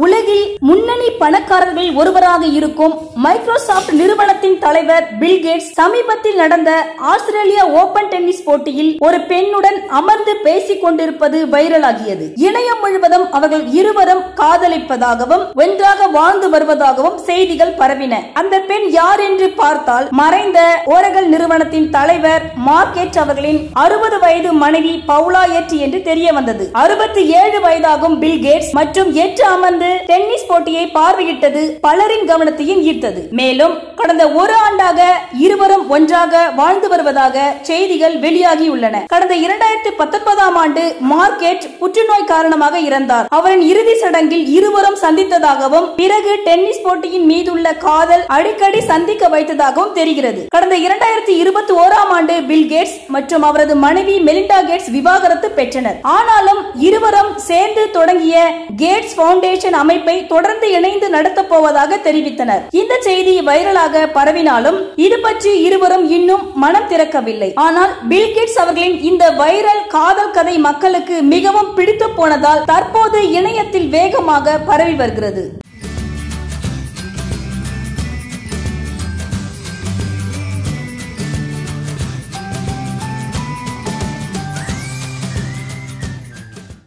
உலகில் முன்னணி பணக்காரர்களில் ஒருவராக இருக்கும் மைக்ரோசாப்ட் நிறுவனத்தின் தலைவர் பில் கேட்ஸ் சமீபத்தில் நடந்த ஆஸ்திரேலியா ஓபன் டென்னிஸ் போட்டியில் ஒரு பெண்ணுடன் அமர்ந்து பேசிக் கொண்டிருப்பது வைரலாகியது இணையம் முழுவதும் அவர்கள் இருவரும் காதலிப்பதாகவும் ஒன்றாக வாழ்ந்து வருவதாகவும் செய்திகள் பரவின அந்த பெண் யார் என்று பார்த்தால் மறைந்த ஓரகல் நிறுவனத்தின் தலைவர் மார்க்கெட் அவர்களின் அறுபது வயது மனைவி பவுலா எட் என்று தெரிய வந்தது அறுபத்தி ஏழு வயதாகும் பில் கேட்ஸ் மற்றும் எட்டு அமர்ந்து டென்னிஸ் போட்டியை பார்வையிட்டது பலரின் கவனத்தையும் ஈர்த்தது மேலும் கடந்த ஒரு ஆண்டாக இருவரும் ஒன்றாக வாழ்ந்து வருவதாக செய்திகள் வெளியாகியுள்ளன கடந்த இரண்டாயிரத்தி பத்தொன்பதாம் ஆண்டு மார்க்கெட் புற்றுநோய் காரணமாக இறந்தார் அவரின் இறுதி சடங்கில் இருவரும் சந்தித்ததாகவும் பிறகு டென்னிஸ் போட்டியின் மீதுள்ள காதல் அடிக்கடி சந்திக்க வைத்ததாகவும் தெரிகிறது கடந்த இரண்டாயிரத்தி இருபத்தி ஓராம் ஆண்டு பில் கேட்ஸ் மற்றும் அவரது மனைவி மெலிண்டா கேட்ஸ் விவாகரத்து பெற்றனர் ஆனாலும் இருவரும் சேர்ந்து தொடங்கிய கேட்ஸ் பவுண்டேஷன் அமைப்பை தொடர்ந்து இணைந்து நடத்தப் போவதாக தெரிவித்தனர் இந்த செய்தி வைரலாக பரவினாலும் இது பற்றி இருவரும் இன்னும் மனம் திறக்கவில்லை ஆனால் பில் கேட்ஸ் அவர்களின் இந்த வைரல் காதல் கதை மக்களுக்கு மிகவும் பிடித்து போனதால் தற்போது இணையத்தில் வேகமாக பரவி வருகிறது